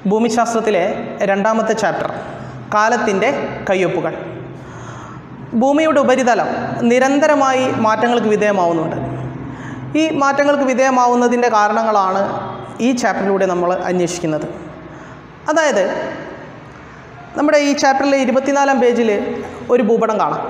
ഭൂമിശാസ്ത്രത്തിലെ രണ്ടാമത്തെ ചാപ്റ്റർ കാലത്തിൻ്റെ കയ്യൊപ്പുകൾ ഭൂമിയുടെ ഉപരിതലം നിരന്തരമായി മാറ്റങ്ങൾക്ക് വിധേയമാവുന്നുണ്ട് ഈ മാറ്റങ്ങൾക്ക് വിധേയമാവുന്നതിൻ്റെ കാരണങ്ങളാണ് ഈ ചാപ്റ്ററിലൂടെ നമ്മൾ അന്വേഷിക്കുന്നത് അതായത് നമ്മുടെ ഈ ചാപ്റ്ററിലെ ഇരുപത്തിനാലാം പേജിൽ ഒരു ഭൂപടം കാണാം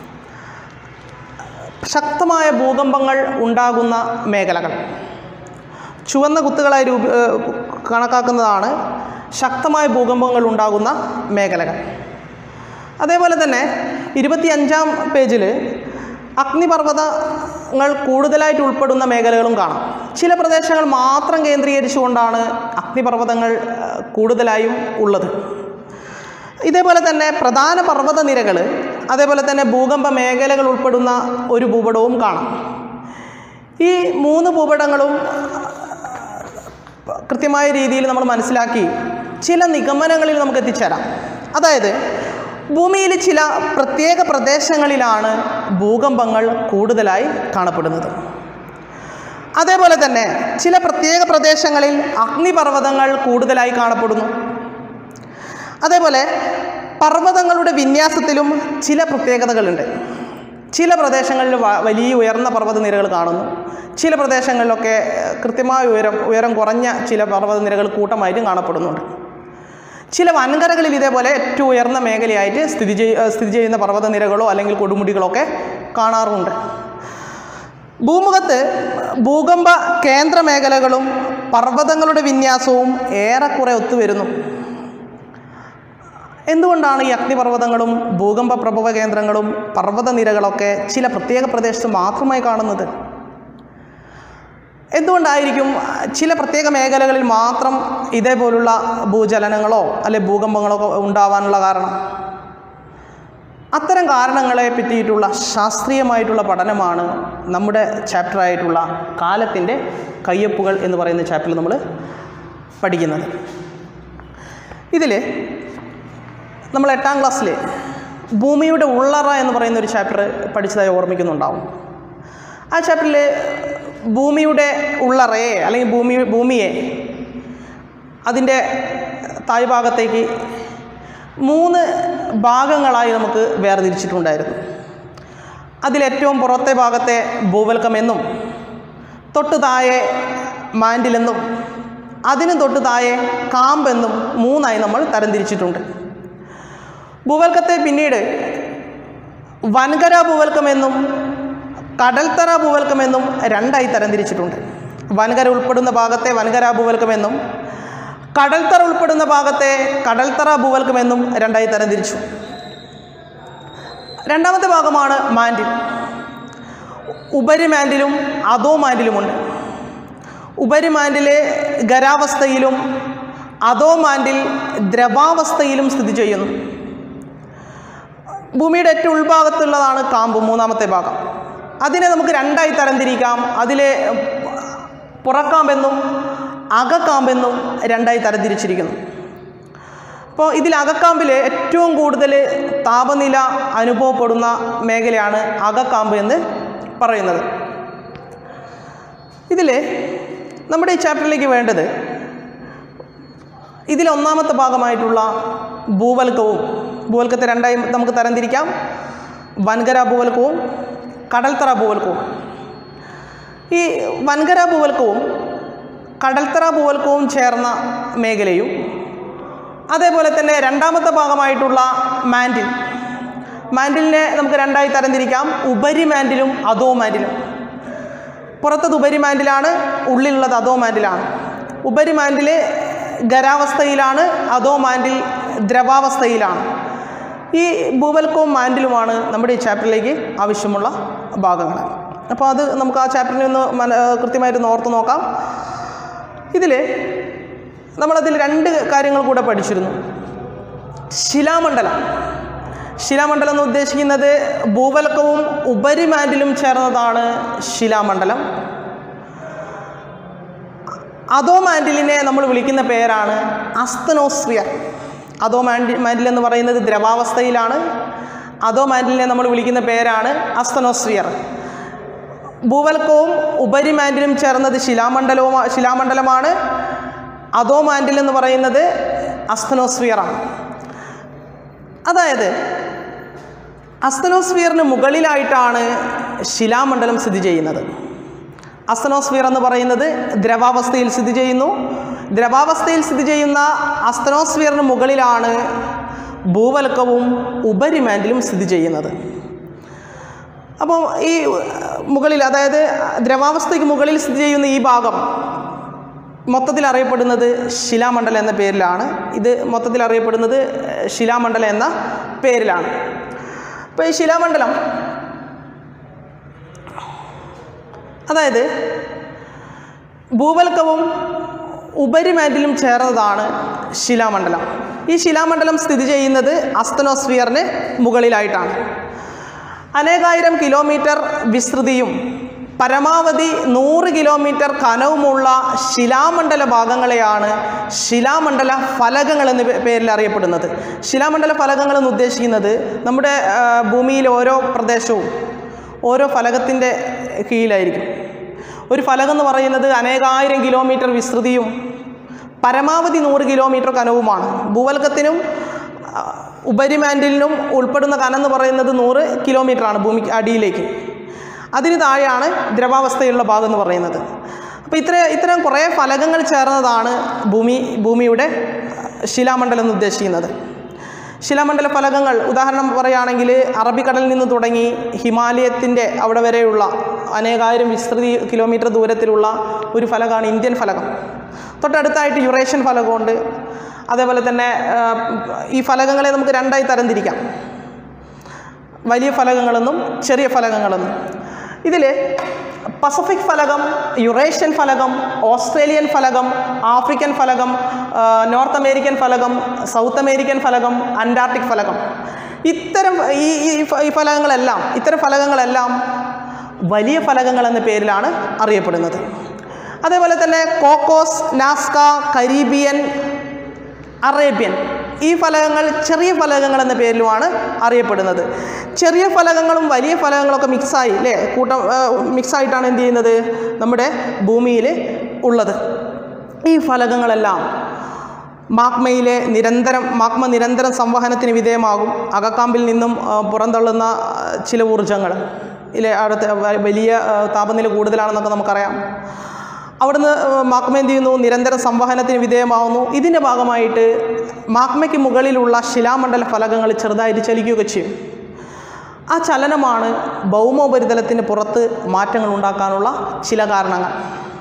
ശക്തമായ ഭൂകമ്പങ്ങൾ ഉണ്ടാകുന്ന മേഖലകൾ ചുവന്ന കുത്തുകളായി രൂപ ഏഹ് കണക്കാക്കുന്നതാണ് ശക്തമായ ഭൂകമ്പങ്ങൾ ഉണ്ടാകുന്ന മേഖലകൾ അതേപോലെ തന്നെ ഇരുപത്തിയഞ്ചാം പേജിൽ അഗ്നിപർവ്വതങ്ങൾ കൂടുതലായിട്ട് ഉൾപ്പെടുന്ന മേഖലകളും കാണാം ചില പ്രദേശങ്ങൾ മാത്രം കേന്ദ്രീകരിച്ചുകൊണ്ടാണ് അഗ്നിപർവ്വതങ്ങൾ ഏഹ്, കൂടുതലായും ഉള്ളത് ഇതേപോലെ തന്നെ പ്രധാന പർവ്വത നിരകൾ അതേപോലെ തന്നെ ഭൂകമ്പ മേഖലകൾ ഉൾപ്പെടുന്ന ഒരു ഭൂപടവും കാണാം ഈ മൂന്ന് ഭൂപടങ്ങളും കൃത്യമായ രീതിയിൽ നമ്മൾ മനസ്സിലാക്കി ചില നിഗമനങ്ങളിൽ നമുക്ക് എത്തിച്ചേരാം അതായത് ഭൂമിയിൽ ചില പ്രത്യേക പ്രദേശങ്ങളിലാണ് ഭൂകമ്പങ്ങൾ കൂടുതലായി കാണപ്പെടുന്നത് അതേപോലെ തന്നെ ചില പ്രത്യേക പ്രദേശങ്ങളിൽ അഗ്നിപർവ്വതങ്ങൾ കൂടുതലായി കാണപ്പെടുന്നു അതേപോലെ പർവ്വതങ്ങളുടെ വിന്യാസത്തിലും ചില പ്രത്യേകതകളുണ്ട് ചില പ്രദേശങ്ങളിൽ വ- വലിയ ഉയർന്ന പർവ്വത നിരകൾ കാണുന്നു ചില പ്രദേശങ്ങളിലൊക്കെ ഏഹ്, കൃത്യമായ ഉയരം ഉയരം കുറഞ്ഞ ചില പർവ്വത നിരകൾ കൂട്ടമായിട്ടും കാണപ്പെടുന്നുണ്ട് ചില വൻകരകളിൽ ഇതേപോലെ ഏറ്റവും ഉയർന്ന മേഖലയായിട്ട് സ്ഥിതി ചെയ് ഏഹ്, സ്ഥിതി ചെയ്യുന്ന പർവ്വത നിരകളോ അല്ലെങ്കിൽ കൊടുമുടികളോ ഒക്കെ കാണാറുണ്ട് ഭൂമുഖത്ത് ഭൂകമ്പ കേന്ദ്ര മേഖലകളും പർവ്വതങ്ങളുടെ വിന്യാസവും ഏറെക്കുറെ ഒത്തുവരുന്നു എന്തുകൊണ്ടാണ് ഈ അഗ്നിപർവ്വതങ്ങളും ഭൂകമ്പ പ്രഭവ കേന്ദ്രങ്ങളും പർവ്വത നിരകളൊക്കെ ചില പ്രത്യേക പ്രദേശത്ത് മാത്രമായി കാണുന്നത് എന്തുകൊണ്ടായിരിക്കും ചില പ്രത്യേക മേഖലകളിൽ മാത്രം ഇതേപോലുള്ള ഭൂചലനങ്ങളോ അല്ലെ ഭൂകമ്പങ്ങളോ ഒക്കെ ഉണ്ടാവാനുള്ള കാരണം അത്തരം കാരണങ്ങളെ പറ്റിയിട്ടുള്ള ശാസ്ത്രീയമായിട്ടുള്ള പഠനമാണ് നമ്മുടെ ചാപ്റ്ററായിട്ടുള്ള കാലത്തിൻ്റെ കയ്യൊപ്പുകൾ എന്ന് പറയുന്ന ചാപ്റ്ററിൽ നമ്മൾ പഠിക്കുന്നത് ഇതിൽ നമ്മൾ എട്ടാം ക്ലാസ്സിൽ ഭൂമിയുടെ ഉള്ളറ എന്ന് പറയുന്ന ഒരു ചാപ്റ്റർ പഠിച്ചതായി ഓർമ്മിക്കുന്നുണ്ടാവും ആ ചാപ്റ്ററിൽ ഭൂമിയുടെ ഉള്ളറയെ അല്ലെങ്കിൽ ഭൂമി ഭൂമിയെ അതിൻ്റെ താഴ്ഭാഗത്തേക്ക് മൂന്ന് ഭാഗങ്ങളായി നമുക്ക് വേർതിരിച്ചിട്ടുണ്ടായിരുന്നു അതിലേറ്റവും പുറത്തെ ഭാഗത്തെ ഭൂവൽക്കമെന്നും തൊട്ട് താഴെ മാൻഡിലെന്നും അതിനും തൊട്ട് താഴെ കാമ്പെന്നും മൂന്നായി നമ്മൾ തരംതിരിച്ചിട്ടുണ്ട് ഭൂവൽക്കത്തെ പിന്നീട് വൻകര ഭൂവൽക്കമെന്നും കടൽത്തറ ഭൂവൽക്കമെന്നും രണ്ടായി തരംതിരിച്ചിട്ടുണ്ട് വൻകര ഉൾപ്പെടുന്ന ഭാഗത്തെ വൻകര ഭൂവൽക്കമെന്നും കടൽത്തറ ഉൾപ്പെടുന്ന ഭാഗത്തെ കടൽത്തറ ഭൂവൽക്കമെന്നും രണ്ടായി തരംതിരിച്ചു രണ്ടാമത്തെ ഭാഗമാണ് മാൻഡിൽ ഉപരിമാൻഡിലും അധോ മാൻഡിലുമുണ്ട് ഉപരിമാൻഡിലെ ഖരാവസ്ഥയിലും അധോ മാൻഡിൽ ദ്രവാവസ്ഥയിലും സ്ഥിതി ചെയ്യുന്നു ഭൂമിയുടെ ഏറ്റവും ഉൾഭാഗത്തുള്ളതാണ് കാമ്പ് മൂന്നാമത്തെ ഭാഗം അതിനെ നമുക്ക് രണ്ടായി തരംതിരിക്കാം അതിലെ പുറക്കാമ്പെന്നും അകക്കാമ്പെന്നും രണ്ടായി തരംതിരിച്ചിരിക്കുന്നു അപ്പോൾ ഇതിൽ അകക്കാമ്പിൽ ഏറ്റവും കൂടുതൽ താപനില അനുഭവപ്പെടുന്ന മേഖലയാണ് അകക്കാമ്പ് എന്ന് പറയുന്നത് ഇതിൽ നമ്മുടെ ഈ ചാപ്റ്ററിലേക്ക് വേണ്ടത് ഇതിൽ ഒന്നാമത്തെ ഭാഗമായിട്ടുള്ള ഭൂവൽക്കവും ഭൂവൽക്കത്തെ രണ്ടായി നമുക്ക് തരംതിരിക്കാം വൻകര ഭൂവൽക്കവും കടൽത്തറ ഭൂവൽക്കവും ഈ വൻകര ഭൂവൽക്കവും കടൽത്തറ ഭൂവൽക്കവും ചേർന്ന മേഖലയും അതേപോലെ തന്നെ രണ്ടാമത്തെ ഭാഗമായിട്ടുള്ള മാൻഡിൽ മാൻഡിലിനെ നമുക്ക് രണ്ടായി തരംതിരിക്കാം ഉപരി മാൻഡിലും അധോ മാൻഡിലും പുറത്തത് ഉപരി മാൻഡിലാണ് ഉള്ളിലുള്ളത് അധോ മാൻഡിലാണ് ഉപരി മാൻഡിൽ ഖരാവസ്ഥയിലാണ് അധോ മാൻഡിൽ ദ്രവാവസ്ഥയിലാണ് ഈ ഭൂവൽക്കവും മാൻഡിലുമാണ് നമ്മുടെ ഈ ചാപ്റ്ററിലേക്ക് ആവശ്യമുള്ള ഭാഗങ്ങൾ അപ്പോൾ അത് നമുക്ക് ആ ചാപ്റ്ററിൽ നിന്ന് മന കൃത്യമായിട്ട് ഒന്ന് ഓർത്ത് നോക്കാം ഇതിൽ നമ്മളതിൽ രണ്ട് കാര്യങ്ങൾ കൂടെ പഠിച്ചിരുന്നു ശിലാമണ്ഡലം ശിലാമണ്ഡലം എന്ന് ഉദ്ദേശിക്കുന്നത് ഭൂവൽക്കവും ഉപരിമാൻഡിലും ചേർന്നതാണ് ശിലാമണ്ഡലം അതോ മാൻഡിലിനെ നമ്മൾ വിളിക്കുന്ന പേരാണ് അസ്തനോസ്ഫിയർ അതോ മാൻഡി മാൻഡിൽ എന്ന് പറയുന്നത് ദ്രവാവസ്ഥയിലാണ് അതോ മാൻഡിലിനെ നമ്മൾ വിളിക്കുന്ന പേരാണ് അസ്തനോസ്ഫിയർ ഭൂവൽക്കവും ഉപരിമാൻഡിലും ചേർന്നത് ശിലാമണ്ഡലവും ശിലാമണ്ഡലമാണ് അതോ മാൻഡിൽ എന്ന് പറയുന്നത് അസ്തനോസ്ഫിയറാണ് അതായത് അസ്തനോസ്ഫിയറിന് മുകളിലായിട്ടാണ് ശിലാമണ്ഡലം സ്ഥിതി ചെയ്യുന്നത് അസ്തനോസ്ഫിയർ എന്ന് പറയുന്നത് ദ്രവാവസ്ഥയിൽ സ്ഥിതി ചെയ്യുന്നു ദ്രവാവസ്ഥയിൽ സ്ഥിതി ചെയ്യുന്ന അസ്തനോസ്ഫിയറിന് മുകളിലാണ് ഭൂവൽക്കവും ഉപരിമാൻഡിലും സ്ഥിതി ചെയ്യുന്നത് അപ്പോൾ ഈ മുകളിൽ അതായത് ദ്രവാവസ്ഥയ്ക്ക് മുകളിൽ സ്ഥിതി ചെയ്യുന്ന ഈ ഭാഗം മൊത്തത്തിൽ അറിയപ്പെടുന്നത് ശിലാമണ്ഡലം എന്ന പേരിലാണ് ഇത് മൊത്തത്തിൽ അറിയപ്പെടുന്നത് ശിലാമണ്ഡലം എന്ന പേരിലാണ് അപ്പോൾ ഈ ശിലാമണ്ഡലം അതായത് ഭൂവൽക്കവും ഉപരിമാൻഡിലും ചേർന്നതാണ് ശിലാമണ്ഡലം ഈ ശിലാമണ്ഡലം സ്ഥിതി ചെയ്യുന്നത് അസ്തനോസ്ഫിയറിന് മുകളിലായിട്ടാണ് അനേകായിരം കിലോമീറ്റർ വിസ്തൃതിയും പരമാവധി നൂറ് കിലോമീറ്റർ കനവുമുള്ള ശിലാമണ്ഡല ഭാഗങ്ങളെയാണ് ശിലാമണ്ഡല ഫലകങ്ങൾ എന്ന പേ- പേരിൽ അറിയപ്പെടുന്നത് ശിലാമണ്ഡല ഫലകങ്ങൾ എന്ന് ഉദ്ദേശിക്കുന്നത് നമ്മുടെ ആ, ഭൂമിയിലെ ഓരോ പ്രദേശവും ഓരോ ഫലകത്തിൻ്റെ കീഴിലായിരിക്കും ഒരു ഫലകം എന്ന് പറയുന്നത് അനേകായിരം കിലോമീറ്റർ വിസ്തൃതിയും പരമാവധി നൂറ് കിലോമീറ്റർ കനവുമാണ് ഭൂവൽക്കത്തിനും ആ, ഉപരിമാൻഡിലിനും ഉൾപ്പെടുന്ന കനം എന്ന് പറയുന്നത് നൂറ് കിലോമീറ്ററാണ് ഭൂമി അടിയിലേക്ക് അതിന് താഴെയാണ് ദ്രവാവസ്ഥയിലുള്ള ഭാഗം എന്ന് പറയുന്നത് അപ്പോൾ ഇത്ര ഇത്തരം കുറേ ഫലകങ്ങൾ ചേർന്നതാണ് ഭൂമി ഭൂമിയുടെ ശിലാമണ്ഡലം എന്ന് ഉദ്ദേശിക്കുന്നത് ശിലാമണ്ഡല ഫലകങ്ങൾ ഉദാഹരണം പറയുകയാണെങ്കിൽ അറബിക്കടലിൽ നിന്ന് തുടങ്ങി ഹിമാലയത്തിൻ്റെ അവിടെ വരെയുള്ള അനേകായിരം വിസ്തൃതി കിലോമീറ്റർ ദൂരത്തിലുള്ള ഒരു ഫലകമാണ് ഇന്ത്യൻ ഫലകം തൊട്ടടുത്തായിട്ട് യുറേഷ്യൻ ഫലകമുണ്ട് അതേപോലെ തന്നെ ആ, ഈ ഫലകങ്ങളെ നമുക്ക് രണ്ടായി തരംതിരിക്കാം വലിയ ഫലകങ്ങളെന്നും ചെറിയ ഫലകങ്ങളെന്നും ഇതിൽ പസഫിക് ഫലകം യുറേഷ്യൻ ഫലകം ഓസ്ട്രേലിയൻ ഫലകം ആഫ്രിക്കൻ ഫലകം ആ, നോർത്ത് അമേരിക്കൻ ഫലകം സൗത്ത് അമേരിക്കൻ ഫലകം അന്റാർട്ടിക് ഫലകം ഇത്തരം ഈ ഈ ഫ- ഈ ഫലകങ്ങളെല്ലാം ഇത്തരം ഫലകങ്ങളെല്ലാം വലിയ ഫലകങ്ങൾ എന്ന പേരിലാണ് അറിയപ്പെടുന്നത് അതേപോലെ തന്നെ കോക്കോസ് നാസ്ക കരീബിയൻ അറേബ്യൻ ഈ ഫലകങ്ങൾ ചെറിയ ഫലകങ്ങൾ എന്ന പേരിലുമാണ് അറിയപ്പെടുന്നത് ചെറിയ ഫലകങ്ങളും വലിയ ഫലകങ്ങളൊക്കെ മിക്സായി അല്ലേ കൂട്ടം മിക്സായിട്ടാണ് എന്ത് ചെയ്യുന്നത് നമ്മുടെ ഭൂമിയിൽ ഉള്ളത് ഈ ഫലകങ്ങളെല്ലാം മാഗ്മയിലെ നിരന്തരം മാഗ്മ നിരന്തരം സംവഹനത്തിന് വിധേയമാകും അകക്കാമ്പിൽ നിന്നും ആ, പുറന്തള്ളുന്ന ആ, ചില ഊർജങ്ങൾ ഇല്ലേ അടുത്ത വ- വലിയ ആ, താപനില കൂടുതലാണെന്നൊക്കെ നമുക്കറിയാം അവിടുന്ന് ആ, മാഗ്മ എന്ത് ചെയ്യുന്നു നിരന്തരം സംവഹനത്തിന് വിധേയമാവുന്നു ഇതിൻ്റെ ഭാഗമായിട്ട് മാഗ്മയ്ക്ക് മുകളിലുള്ള ശിലാമണ്ഡല ഫലകങ്ങൾ ചെറുതായിട്ട് ചലിക്കുകയൊക്കെ ചെയ്യും ആ ചലനമാണ് ഭൗമോപരിതലത്തിന് പുറത്ത് മാറ്റങ്ങൾ ഉണ്ടാക്കാനുള്ള ചില കാരണങ്ങൾ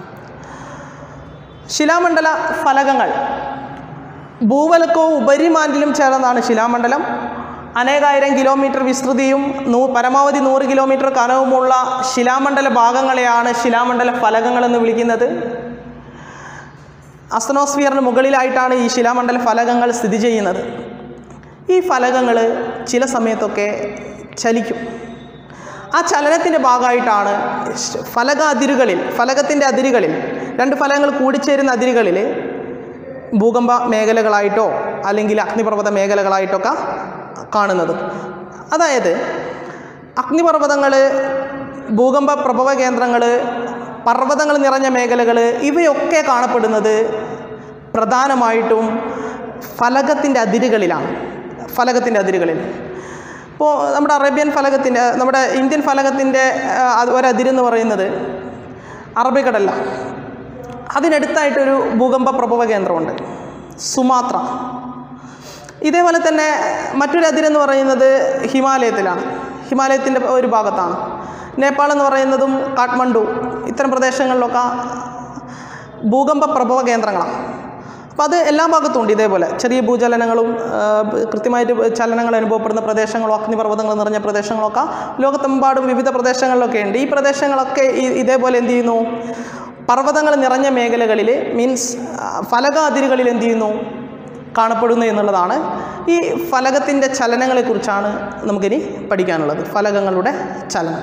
ശിലാമണ്ഡല ഫലകങ്ങൾ ഭൂവലക്കവും ഉപരിമാൻഡിലും ചേർന്നതാണ് ശിലാമണ്ഡലം അനേകായിരം കിലോമീറ്റർ വിസ്തൃതിയും നൂ പരമാവധി നൂറ് കിലോമീറ്റർ കനവുമുള്ള ശിലാമണ്ഡല ഭാഗങ്ങളെയാണ് ശിലാമണ്ഡല ഫലകങ്ങൾ എന്ന് വിളിക്കുന്നത് അസ്തനോസ്ഫിയറിന് മുകളിലായിട്ടാണ് ഈ ശിലാമണ്ഡല ഫലകങ്ങൾ സ്ഥിതി ചെയ്യുന്നത് ഈ ഫലകങ്ങൾ ചില സമയത്തൊക്കെ ചലിക്കും ആ ചലനത്തിൻ്റെ ഭാഗമായിട്ടാണ് ശ്- ഫലക അതിരുകളിൽ ഫലകത്തിൻ്റെ അതിരുകളിൽ രണ്ട് ഫലകങ്ങൾ കൂടിച്ചേരുന്ന അതിരുകളിൽ ഭൂകമ്പ മേഖലകളായിട്ടോ അല്ലെങ്കിൽ അഗ്നിപർവ്വത മേഖലകളായിട്ടൊക്കെ കാണുന്നത് അതായത് അഗ്നിപർവ്വതങ്ങൾ ഭൂകമ്പ പ്രഭവ കേന്ദ്രങ്ങൾ പർവ്വതങ്ങൾ നിറഞ്ഞ മേഖലകൾ ഇവയൊക്കെ കാണപ്പെടുന്നത് പ്രധാനമായിട്ടും ഫലകത്തിൻ്റെ അതിരുകളിലാണ് ഫലകത്തിൻ്റെ അതിരുകളിൽ ഇപ്പോൾ നമ്മുടെ അറേബ്യൻ ഫലകത്തിൻ്റെ നമ്മുടെ ഇന്ത്യൻ ഫലകത്തിൻ്റെ ആ, അത് ഒരതിരെന്ന് പറയുന്നത് അറബിക്കടലാണ് അതിനടുത്തായിട്ടൊരു ഭൂകമ്പ പ്രഭവ കേന്ദ്രമുണ്ട് സുമാത്ര ഇതേപോലെ തന്നെ മറ്റൊരു അതിരെന്ന് പറയുന്നത് ഹിമാലയത്തിലാണ് ഹിമാലയത്തിൻ്റെ ഒരു ഭാഗത്താണ് നേപ്പാൾ എന്ന് പറയുന്നതും കാഠ്മണ്ഡു ഇത്തരം പ്രദേശങ്ങളിലൊക്കെ ഭൂകമ്പ പ്രഭവ കേന്ദ്രങ്ങളാണ് അപ്പോൾ അത് എല്ലാ ഭാഗത്തും ഉണ്ട് ഇതേപോലെ ചെറിയ ഭൂചലനങ്ങളും ആ, കൃത്യമായിട്ട് ചലനങ്ങൾ അനുഭവപ്പെടുന്ന പ്രദേശങ്ങളും അഗ്നിപർവ്വതങ്ങൾ നിറഞ്ഞ പ്രദേശങ്ങളൊക്കെ ലോകത്തെമ്പാടും വിവിധ പ്രദേശങ്ങളിലൊക്കെ ഉണ്ട് ഈ പ്രദേശങ്ങളൊക്കെ ഈ- ഇതേപോലെ എന്ത് ചെയ്യുന്നു പർവ്വതങ്ങൾ നിറഞ്ഞ മേഖലകളിൽ മീൻസ് ഫലക അതിരുകളിൽ എന്ത് ചെയ്യുന്നു കാണപ്പെടുന്നു എന്നുള്ളതാണ് ഈ ഫലകത്തിൻ്റെ ചലനങ്ങളെക്കുറിച്ചാണ് നമുക്കിനി പഠിക്കാനുള്ളത് ഫലകങ്ങളുടെ ചലനം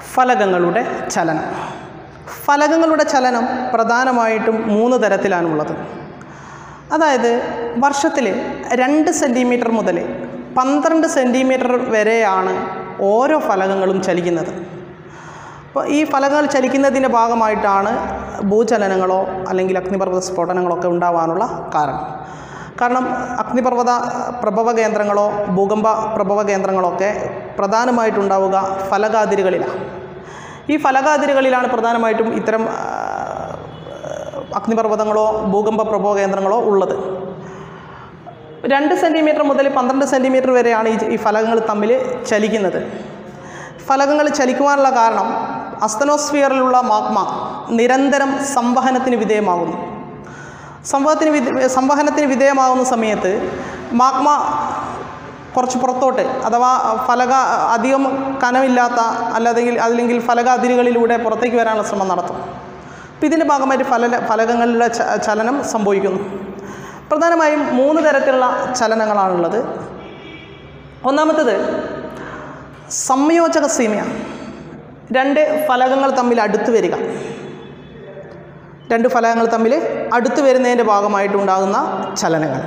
ഫലകങ്ങളുടെ ചലനം ഫലകങ്ങളുടെ ചലനം പ്രധാനമായിട്ടും മൂന്ന് തരത്തിലാണുള്ളത് അതായത് വർഷത്തിൽ രണ്ട് സെൻറ്റിമീറ്റർ മുതൽ പന്ത്രണ്ട് സെൻറ്റിമീറ്റർ വരെയാണ് ഓരോ ഫലകങ്ങളും ചലിക്കുന്നത് അപ്പോൾ ഈ ഫലകങ്ങൾ ചലിക്കുന്നതിൻ്റെ ഭാഗമായിട്ടാണ് ഭൂചലനങ്ങളോ അല്ലെങ്കിൽ അഗ്നിപർവ്വത സ്ഫോടനങ്ങളോ ഒക്കെ ഉണ്ടാവാനുള്ള കാരണം കാരണം അഗ്നിപർവ്വത പ്രഭവ കേന്ദ്രങ്ങളോ ഭൂകമ്പ പ്രഭവ കേന്ദ്രങ്ങളോ ഒക്കെ പ്രധാനമായിട്ടുണ്ടാവുക ഫലകാതിരുകളിലാണ് ഈ ഫലകാതിരുകളിലാണ് പ്രധാനമായിട്ടും ഇത്തരം ആ, അഗ്നിപർവ്വതങ്ങളോ ഭൂകമ്പ പ്രഭവ കേന്ദ്രങ്ങളോ ഉള്ളത് രണ്ട് സെൻറ്റിമീറ്റർ മുതൽ പന്ത്രണ്ട് സെൻറ്റിമീറ്റർ വരെയാണ് ഈ ഈ ഫലകങ്ങൾ തമ്മിൽ ചലിക്കുന്നത് ഫലകങ്ങൾ ചലിക്കുവാനുള്ള കാരണം അസ്തനോസ്ഫിയറിലുള്ള മാഗ്മ നിരന്തരം സംവഹനത്തിന് വിധേയമാകുന്നു സംവഹത്തിന് വിധ സംവഹനത്തിന് വിധേയമാകുന്ന സമയത്ത് മാഗ്മ കുറച്ച് പുറത്തോട്ട് അഥവാ ഫലക അധികം കനമില്ലാത്ത അല്ലാതെങ്കിൽ അല്ലെങ്കിൽ ഫലക അതിരുകളിലൂടെ പുറത്തേക്ക് വരാനുള്ള ശ്രമം നടത്തും അപ്പം ഇതിൻ്റെ ഭാഗമായിട്ട് ഫല ഫലകങ്ങളിലെ ച- ചലനം സംഭവിക്കുന്നു പ്രധാനമായും മൂന്ന് തരത്തിലുള്ള ചലനങ്ങളാണുള്ളത് ഒന്നാമത്തത് സംയോജക സീമയാണ് രണ്ട് ഫലകങ്ങൾ തമ്മിൽ അടുത്ത് വരിക രണ്ട് ഫലകങ്ങൾ തമ്മിൽ അടുത്ത് വരുന്നതിൻ്റെ ഭാഗമായിട്ടുണ്ടാകുന്ന ചലനങ്ങൾ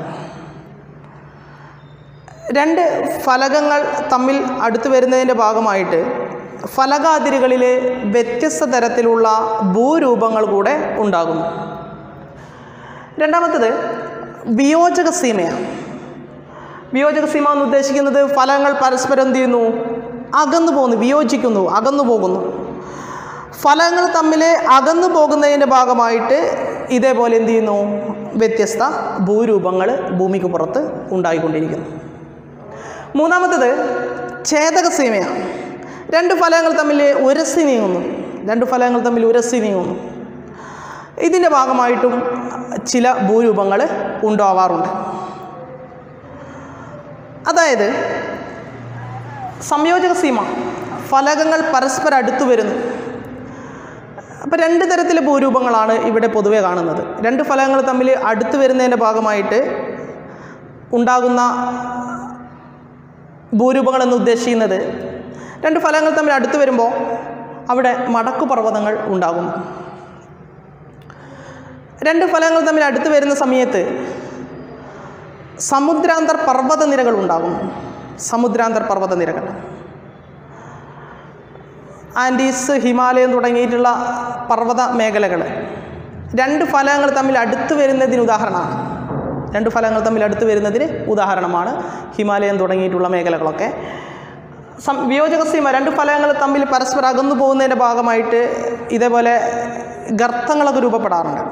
രണ്ട് ഫലകങ്ങൾ തമ്മിൽ അടുത്ത് വരുന്നതിൻ്റെ ഭാഗമായിട്ട് ഫലകാതിരുകളിൽ വ്യത്യസ്ത തരത്തിലുള്ള ഭൂരൂപങ്ങൾ കൂടെ ഉണ്ടാകുന്നു രണ്ടാമത്തത് വിയോജക സീമയാണ് വിയോജക സീമ എന്ന് ഉദ്ദേശിക്കുന്നത് ഫലങ്ങൾ പരസ്പരം എന്ത് ചെയ്യുന്നു അകന്നു പോകുന്നു വിയോജിക്കുന്നു അകന്നു പോകുന്നു ഫലങ്ങൾ തമ്മിൽ അകന്നു പോകുന്നതിൻ്റെ ഭാഗമായിട്ട് ഇതേപോലെ എന്ത് ചെയ്യുന്നു വ്യത്യസ്ത ഭൂരൂപങ്ങൾ ഭൂമിക്ക് പുറത്ത് ഉണ്ടായിക്കൊണ്ടിരിക്കുന്നു മൂന്നാമത്തത് ഛേദക സീമയാണ് രണ്ട് ഫലങ്ങൾ തമ്മിൽ ഉരസി നീങ്ങുന്നു രണ്ട് ഫലങ്ങൾ തമ്മിൽ ഉരസി നീങ്ങുന്നു ഇതിൻ്റെ ഭാഗമായിട്ടും ചില ഭൂരൂപങ്ങൾ ഉണ്ടാവാറുണ്ട് അതായത് സംയോജക സീമ ഫലകങ്ങൾ പരസ്പരം അടുത്തു വരുന്നു അപ്പോൾ രണ്ട് തരത്തിലെ ഭൂരൂപങ്ങളാണ് ഇവിടെ പൊതുവെ കാണുന്നത് രണ്ട് ഫലകങ്ങൾ തമ്മിൽ അടുത്ത് വരുന്നതിൻ്റെ ഭാഗമായിട്ട് ഉണ്ടാകുന്ന ഭൂരൂപങ്ങൾ എന്ന് ഉദ്ദേശിക്കുന്നത് രണ്ട് ഫലങ്ങൾ തമ്മിൽ അടുത്ത് വരുമ്പോൾ അവിടെ മടക്കു പർവ്വതങ്ങൾ ഉണ്ടാകുന്നു രണ്ട് ഫലങ്ങൾ തമ്മിൽ അടുത്ത് വരുന്ന സമയത്ത് സമുദ്രാന്തർ പർവ്വത നിരകൾ ഉണ്ടാകുന്നു സമുദ്രാന്തർ പർവ്വത നിരകൾ ആൻഡീസ് ഹിമാലയം തുടങ്ങിയിട്ടുള്ള പർവ്വത മേഖലകൾ രണ്ട് ഫലങ്ങൾ തമ്മിൽ അടുത്ത് വരുന്നതിന് ഉദാഹരണമാണ് രണ്ട് ഫലങ്ങൾ തമ്മിൽ അടുത്ത് വരുന്നതിന് ഉദാഹരണമാണ് ഹിമാലയം തുടങ്ങിയിട്ടുള്ള മേഖലകളൊക്കെ സം വിയോജക സീമ രണ്ട് ഫലങ്ങൾ തമ്മിൽ പരസ്പരം അകന്നു പോകുന്നതിൻ്റെ ഭാഗമായിട്ട് ഇതേപോലെ ഗർത്തങ്ങളൊക്കെ രൂപപ്പെടാറുണ്ട്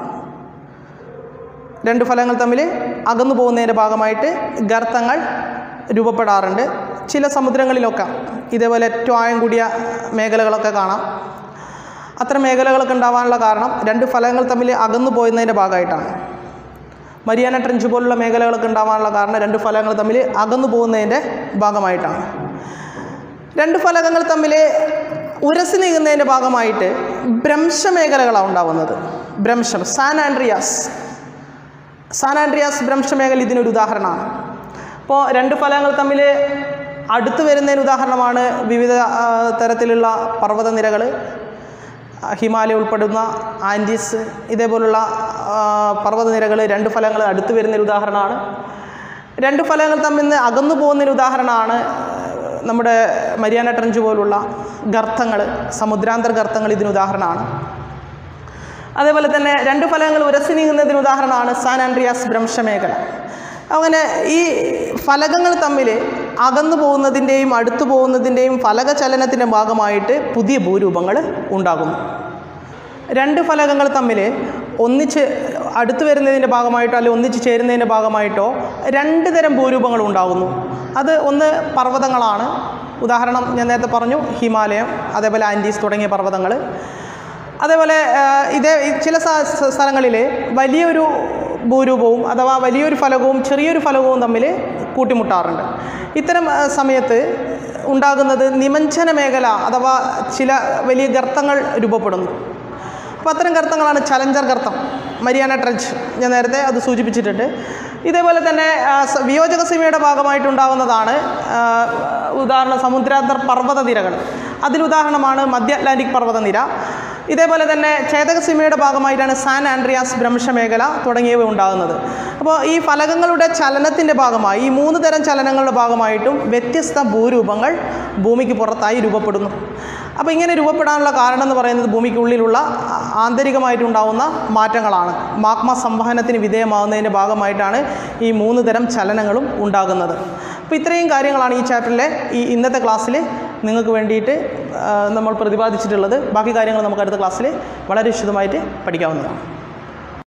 രണ്ട് ഫലങ്ങൾ തമ്മിൽ അകന്നു പോകുന്നതിൻ്റെ ഭാഗമായിട്ട് ഗർത്തങ്ങൾ രൂപപ്പെടാറുണ്ട് ചില സമുദ്രങ്ങളിലൊക്കെ ഇതേപോലെ ഏറ്റവും ആഴം കൂടിയ മേഖലകളൊക്കെ കാണാം അത്തരം മേഖലകളൊക്കെ ഉണ്ടാവാനുള്ള കാരണം രണ്ട് ഫലങ്ങൾ തമ്മിൽ അകന്നു പോയതിൻ്റെ ഭാഗമായിട്ടാണ് മരിയാന ട്രെഞ്ച് പോലുള്ള മേഖലകളൊക്കെ ഉണ്ടാവാനുള്ള കാരണം രണ്ട് ഫലങ്ങൾ തമ്മിൽ അകന്നു പോകുന്നതിൻ്റെ ഭാഗമായിട്ടാണ് രണ്ട് ഫലകങ്ങൾ തമ്മിൽ ഉരസി നീങ്ങുന്നതിൻ്റെ ഭാഗമായിട്ട് ഭ്രംശമേഖലകളാണ് ഉണ്ടാവുന്നത് ഭ്രംശം സാൻ ആൻഡ്രിയാസ് സാൻ ആൻഡ്രിയാസ് ഭ്രംശമേഖല ഇതിനൊരു ഉദാഹരണമാണ് അപ്പോൾ രണ്ട് ഫലങ്ങൾ തമ്മിൽ അടുത്ത് വരുന്നതിന് ഉദാഹരണമാണ് വിവിധ ആ, തരത്തിലുള്ള പർവ്വത നിരകൾ ഹിമാലയ ഉൾപ്പെടുന്ന ആൻറ്റീസ് ഇതേപോലുള്ള ആ, പർവ്വത നിരകൾ രണ്ട് ഫലങ്ങൾ അടുത്ത് വരുന്നൊരു ഉദാഹരണമാണ് രണ്ട് ഫലങ്ങൾ തമ്മിൽ നിന്ന് അകന്നു പോകുന്നതിന് ഉദാഹരണമാണ് നമ്മുടെ മരിയാന ട്രഞ്ച് പോലുള്ള ഗർത്തങ്ങൾ സമുദ്രാന്തർ ഗർത്തങ്ങൾ ഇതിന് ഉദാഹരണമാണ് അതേപോലെ തന്നെ രണ്ട് ഫലങ്ങൾ ഉരസി നീങ്ങുന്നതിന് ഉദാഹരണമാണ് സാൻ ആൻഡ്രിയാസ് ഭ്രംശമേഖല അങ്ങനെ ഈ ഫലകങ്ങൾ തമ്മിൽ അകന്നു പോകുന്നതിൻ്റെയും അടുത്തു പോകുന്നതിൻ്റെയും ഫലക ചലനത്തിൻ്റെ ഭാഗമായിട്ട് പുതിയ ഭൂരൂപങ്ങൾ ഉണ്ടാകുന്നു രണ്ട് ഫലകങ്ങൾ തമ്മിൽ ഒന്നിച്ച് അടുത്ത് വരുന്നതിൻ്റെ ഭാഗമായിട്ടോ അല്ലെങ്കിൽ ഒന്നിച്ച് ചേരുന്നതിൻ്റെ ഭാഗമായിട്ടോ രണ്ട് തരം ഭൂരൂപങ്ങൾ ഉണ്ടാകുന്നു അത് ഒന്ന് പർവ്വതങ്ങളാണ് ഉദാഹരണം ഞാൻ നേരത്തെ പറഞ്ഞു ഹിമാലയം അതേപോലെ ആൻറ്റീസ് തുടങ്ങിയ പർവ്വതങ്ങൾ അതേപോലെ ആ, ഇതേ ഈ ചില സ്ഥ- സ്ഥ- സ്ഥലങ്ങളിൽ വലിയൊരു ഭൂരൂപവും അഥവാ വലിയൊരു ഫലകവും ചെറിയൊരു ഫലകവും തമ്മിൽ കൂട്ടിമുട്ടാറുണ്ട് ഇത്തരം ആ, സമയത്ത് ഉണ്ടാകുന്നത് നിമഞ്ജന മേഖല അഥവാ ചില വലിയ ഗർത്തങ്ങൾ രൂപപ്പെടുന്നു അപ്പോൾ അത്തരം ഗർത്തങ്ങളാണ് ചലഞ്ചർ ഗർത്തം മരിയാന ട്രഞ്ച് ഞാൻ നേരത്തെ അത് സൂചിപ്പിച്ചിട്ടുണ്ട് ഇതേപോലെ തന്നെ ആ, സ- വിയോജക സീമയുടെ ഭാഗമായിട്ടുണ്ടാകുന്നതാണ് ആ, ഉദാഹരണം സമുദ്രാന്തർ പർവ്വത നിരകൾ അതിലുദാഹരണമാണ് മധ്യ അറ്റ്ലാന്റിക് പർവ്വതനിര ഇതേപോലെ തന്നെ ഛേദക സീമയുടെ ഭാഗമായിട്ടാണ് സാൻ ആൻഡ്രിയാസ് ഭ്രംശമേഖല തുടങ്ങിയവ ഉണ്ടാകുന്നത് അപ്പോൾ ഈ ഫലകങ്ങളുടെ ചലനത്തിൻ്റെ ഭാഗമായി ഈ മൂന്ന് തരം ചലനങ്ങളുടെ ഭാഗമായിട്ടും വ്യത്യസ്ത ഭൂരൂപങ്ങൾ ഭൂമിക്ക് പുറത്തായി രൂപപ്പെടുന്നു അപ്പോൾ ഇങ്ങനെ രൂപപ്പെടാനുള്ള കാരണം എന്ന് പറയുന്നത് ഭൂമിക്കുള്ളിലുള്ള ആ- ആന്തരികമായിട്ടുണ്ടാവുന്ന മാറ്റങ്ങളാണ് മാഗ്മ സംവഹനത്തിന് വിധേയമാവുന്നതിൻ്റെ ഭാഗമായിട്ടാണ് ഈ മൂന്ന് തരം ചലനങ്ങളും ഉണ്ടാകുന്നത് അപ്പോൾ ഇത്രയും കാര്യങ്ങളാണ് ഈ ചാപ്റ്ററിലെ ഈ ഇന്നത്തെ ക്ലാസ്സിൽ നിങ്ങൾക്ക് വേണ്ടിയിട്ട് ആ, നമ്മൾ പ്രതിപാദിച്ചിട്ടുള്ളത് ബാക്കി കാര്യങ്ങൾ നമുക്ക് അടുത്ത ക്ലാസ്സിൽ വളരെ വിശദമായിട്ട് പഠിക്കാവുന്നതാണ്